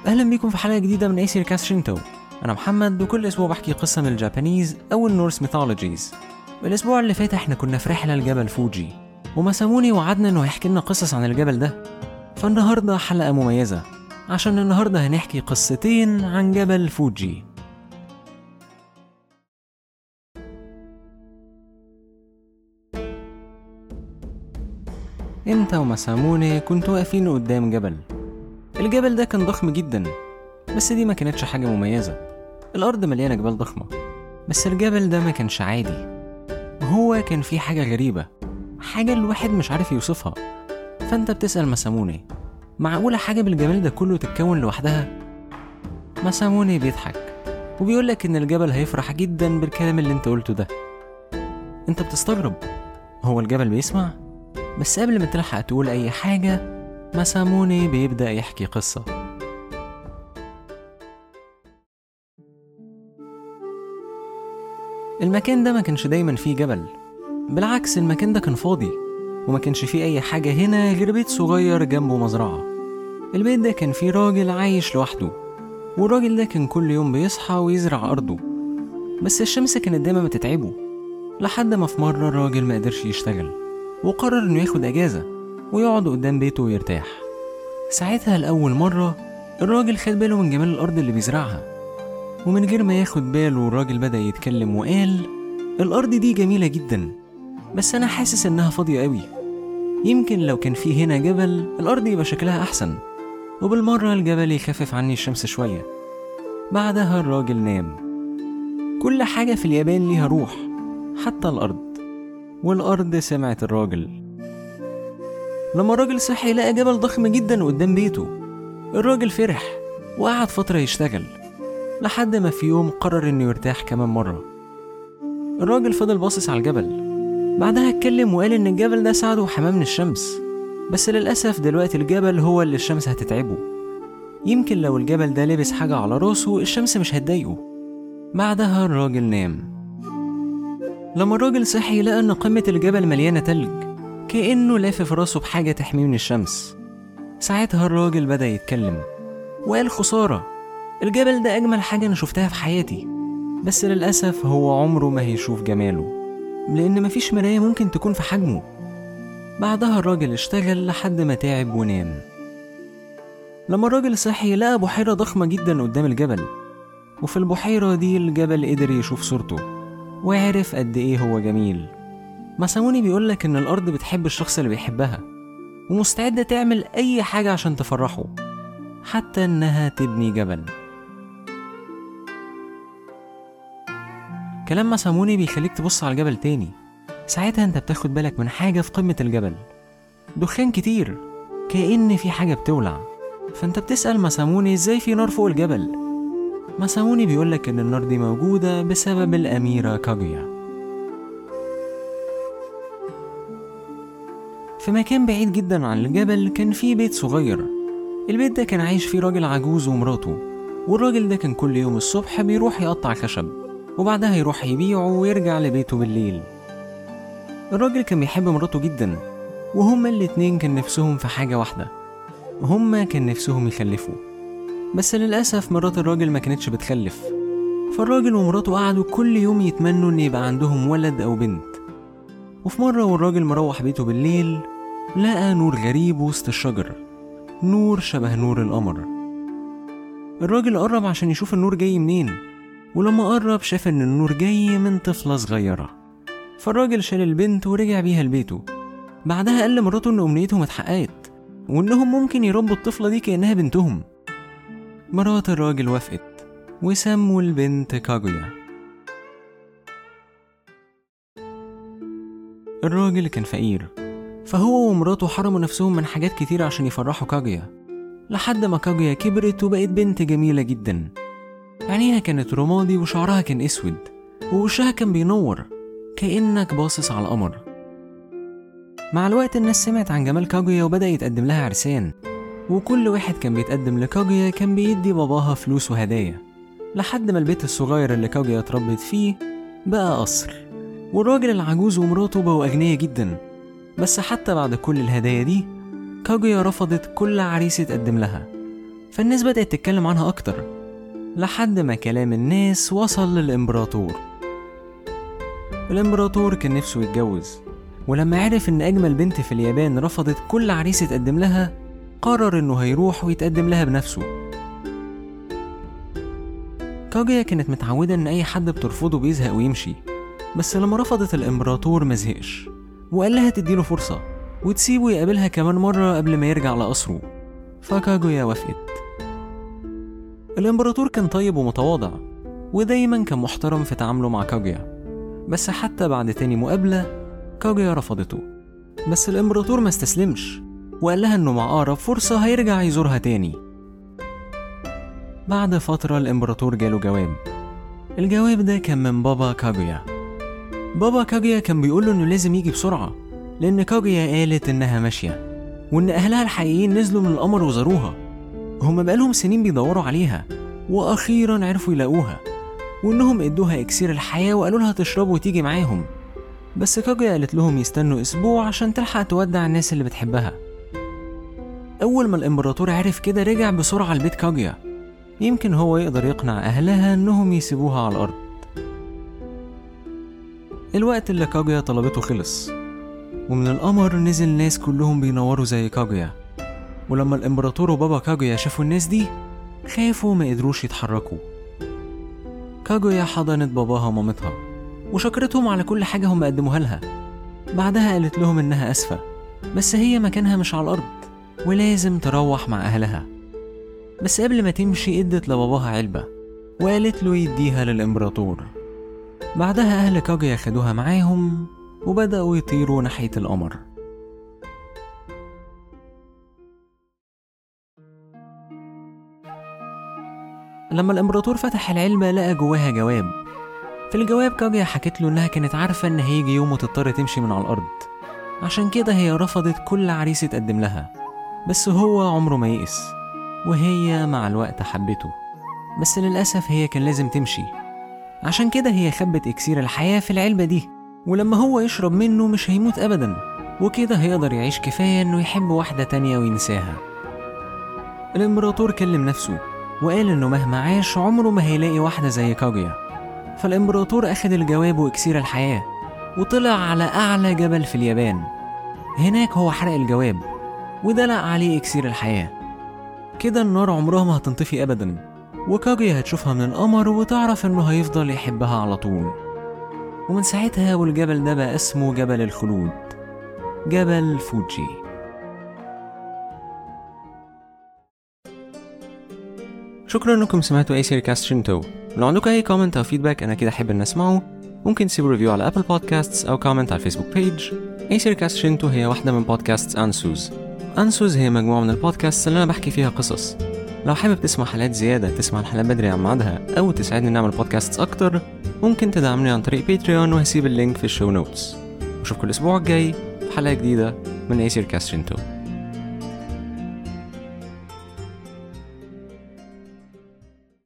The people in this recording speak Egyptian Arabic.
أهلا بيكم في حلقة جديدة من ايسير كاست شينتو أنا محمد وكل أسبوع بحكي قصة من الجابانيز أو النورس ميثولوجيز الأسبوع اللي فات احنا كنا في رحلة لجبل فوجي ومساموني وعدنا إنه يحكي لنا قصص عن الجبل ده فالنهاردة حلقة مميزة عشان النهاردة هنحكي قصتين عن جبل فوجي انت ومساموني كنتوا واقفين قدام جبل الجبل ده كان ضخم جدا بس دي ما كانتش حاجة مميزة الأرض مليانة جبال ضخمة بس الجبل ده ما كانش عادي وهو كان فيه حاجة غريبة حاجة الواحد مش عارف يوصفها فأنت بتسأل مساموني معقولة حاجة بالجمال ده كله تتكون لوحدها؟ مساموني بيضحك وبيقولك إن الجبل هيفرح جدا بالكلام اللي انت قلته ده انت بتستغرب هو الجبل بيسمع؟ بس قبل ما تلحق تقول أي حاجة مساموني بيبدأ يحكي قصة المكان ده ما كانش دايما فيه جبل بالعكس المكان ده كان فاضي وما كانش فيه أي حاجة هنا غير بيت صغير جنبه مزرعة البيت ده كان فيه راجل عايش لوحده والراجل ده كان كل يوم بيصحى ويزرع أرضه بس الشمس كانت دايما بتتعبه لحد ما في مرة الراجل ما قدرش يشتغل وقرر إنه ياخد أجازة ويقعد قدام بيته ويرتاح ساعتها لأول مرة الراجل خد باله من جمال الأرض اللي بيزرعها ومن غير ما ياخد باله الراجل بدأ يتكلم وقال الأرض دي جميلة جدا بس أنا حاسس إنها فاضية قوي يمكن لو كان في هنا جبل الأرض يبقى شكلها أحسن وبالمرة الجبل يخفف عني الشمس شوية بعدها الراجل نام كل حاجة في اليابان ليها روح حتى الأرض والأرض سمعت الراجل لما الراجل صحي لقى جبل ضخم جدا قدام بيته الراجل فرح وقعد فترة يشتغل لحد ما في يوم قرر انه يرتاح كمان مرة الراجل فضل باصص على الجبل بعدها اتكلم وقال ان الجبل ده ساعده حماه من الشمس بس للأسف دلوقتي الجبل هو اللي الشمس هتتعبه يمكن لو الجبل ده لبس حاجة على راسه الشمس مش هتضايقه بعدها الراجل نام لما الراجل صحي لقى ان قمة الجبل مليانة تلج كأنه لافف راسه بحاجة تحميه من الشمس ساعتها الراجل بدأ يتكلم وقال خسارة الجبل ده أجمل حاجة أنا شفتها في حياتي بس للأسف هو عمره ما هيشوف جماله لأن مفيش مراية ممكن تكون في حجمه بعدها الراجل اشتغل لحد ما تعب ونام لما الراجل صحي لقى بحيرة ضخمة جدا قدام الجبل وفي البحيرة دي الجبل قدر يشوف صورته وعرف قد ايه هو جميل مساموني بيقولك ان الارض بتحب الشخص اللي بيحبها ومستعدة تعمل اي حاجة عشان تفرحه حتى انها تبني جبل كلام مساموني بيخليك تبص على الجبل تاني ساعتها انت بتاخد بالك من حاجة في قمة الجبل دخان كتير كأن في حاجة بتولع فانت بتسأل مساموني ازاي في نار فوق الجبل مساموني بيقولك ان النار دي موجودة بسبب الأميرة كاجويا في مكان بعيد جدا عن الجبل كان في بيت صغير البيت ده كان عايش فيه راجل عجوز ومراته والراجل ده كان كل يوم الصبح بيروح يقطع خشب وبعدها يروح يبيعه ويرجع لبيته بالليل الراجل كان بيحب مراته جدا وهما الاتنين كان نفسهم في حاجة واحدة هما كان نفسهم يخلفوا بس للأسف مرات الراجل ما كانتش بتخلف فالراجل ومراته قعدوا كل يوم يتمنوا إن يبقى عندهم ولد أو بنت وفي مرة والراجل مروح بيته بالليل لقى نور غريب وسط الشجر نور شبه نور القمر الراجل قرب عشان يشوف النور جاي منين ولما قرب شاف إن النور جاي من طفلة صغيرة فالراجل شال البنت ورجع بيها لبيته بعدها قال لمراته إن أمنيتهم اتحققت وإنهم ممكن يربوا الطفلة دي كأنها بنتهم مرات الراجل وافقت وسموا البنت كاجويا الراجل كان فقير فهو ومراته حرموا نفسهم من حاجات كتير عشان يفرحوا كاجويا لحد ما كاجويا كبرت وبقت بنت جميلة جدا عينيها كانت رمادي وشعرها كان اسود ووشها كان بينور كأنك باصص على القمر مع الوقت الناس سمعت عن جمال كاجويا وبدأ يتقدم لها عرسان وكل واحد كان بيتقدم لكاجويا كان بيدي باباها فلوس وهدايا لحد ما البيت الصغير اللي كاجويا اتربت فيه بقى قصر والراجل العجوز ومراته بقوا أغنياء جدا بس حتى بعد كل الهدايا دي كاجويا رفضت كل عريس يتقدم لها فالناس بدأت تتكلم عنها أكتر لحد ما كلام الناس وصل للإمبراطور الإمبراطور كان نفسه يتجوز ولما عرف إن أجمل بنت في اليابان رفضت كل عريس يتقدم لها قرر إنه هيروح ويتقدم لها بنفسه كاجيا كانت متعودة إن أي حد بترفضه بيزهق ويمشي بس لما رفضت الإمبراطور مزهقش وقال لها تديله فرصة وتسيبه يقابلها كمان مرة قبل ما يرجع لقصره فكاجويا وافقت الإمبراطور كان طيب ومتواضع ودايما كان محترم في تعامله مع كاجويا بس حتى بعد تاني مقابلة كاجويا رفضته بس الإمبراطور ما استسلمش وقال لها إنه مع أقرب فرصة هيرجع يزورها تاني بعد فترة الإمبراطور جاله جواب الجواب ده كان من بابا كاجويا بابا كاجويا كان بيقوله إنه لازم يجي بسرعة لأن كاجويا قالت إنها ماشية وإن أهلها الحقيقيين نزلوا من القمر وزاروها هما بقالهم سنين بيدوروا عليها وأخيرا عرفوا يلاقوها وإنهم ادوها إكسير الحياة وقالوا لها تشرب وتيجي معاهم بس كاجويا قالت لهم يستنوا أسبوع عشان تلحق تودع الناس اللي بتحبها أول ما الإمبراطور عرف كده رجع بسرعة لبيت كاجويا يمكن هو يقدر يقنع أهلها إنهم يسيبوها على الأرض الوقت اللي كاجويا طلبته خلص ومن القمر نزل ناس كلهم بينوروا زي كاجويا ولما الإمبراطور وبابا كاجويا شافوا الناس دي خافوا ما قدروش يتحركوا كاجويا حضنت باباها ومامتها وشكرتهم على كل حاجة هم قدموها لها بعدها قالت لهم إنها أسفة بس هي مكانها مش على الأرض ولازم تروح مع أهلها بس قبل ما تمشي ادت لباباها علبة وقالت له يديها للإمبراطور بعدها أهل كاجويا خدوها معاهم وبدأوا يطيروا ناحية القمر لما الإمبراطور فتح العلبة لقى جواها جواب في الجواب كاجيا حكت له إنها كانت عارفة إن هيجي يوم وتضطر تمشي من على الأرض عشان كده هي رفضت كل عريس يتقدم لها بس هو عمره ما يئس وهي مع الوقت حبته بس للأسف هي كان لازم تمشي عشان كده هي خبت إكسير الحياة في العلبة دي ولما هو يشرب منه مش هيموت أبدا وكده هيقدر يعيش كفاية إنه يحب واحدة تانية وينساها الإمبراطور كلم نفسه وقال إنه مهما عاش عمره ما هيلاقي واحدة زي كاجيا فالإمبراطور أخد الجواب وإكسير الحياة وطلع على أعلى جبل في اليابان هناك هو حرق الجواب ودلق عليه إكسير الحياة كده النار عمرها ما هتنطفي أبدا وكاجيا هتشوفها من القمر وتعرف إنه هيفضل يحبها على طول ومن ساعتها والجبل ده بقى اسمه جبل الخلود جبل فوجي شكرا انكم سمعتوا اي سيركاست شنتو لو عندكم اي كومنت او فيدباك انا كده احب ان اسمعه ممكن تسيبوا ريفيو على ابل بودكاستس او كومنت على الفيسبوك بيج اي سيركاست شنتو هي واحدة من بودكاست انسوز انسوز هي مجموعة من البودكاست اللي انا بحكي فيها قصص لو حابب تسمع حلقات زيادة تسمع الحلقات بدري عن ميعادها أو تساعدني نعمل بودكاست أكتر ممكن تدعمني عن طريق باتريون وهسيب اللينك في الشو نوتس وأشوفكم الأسبوع الجاي في حلقة جديدة من أي سيركاست شنتو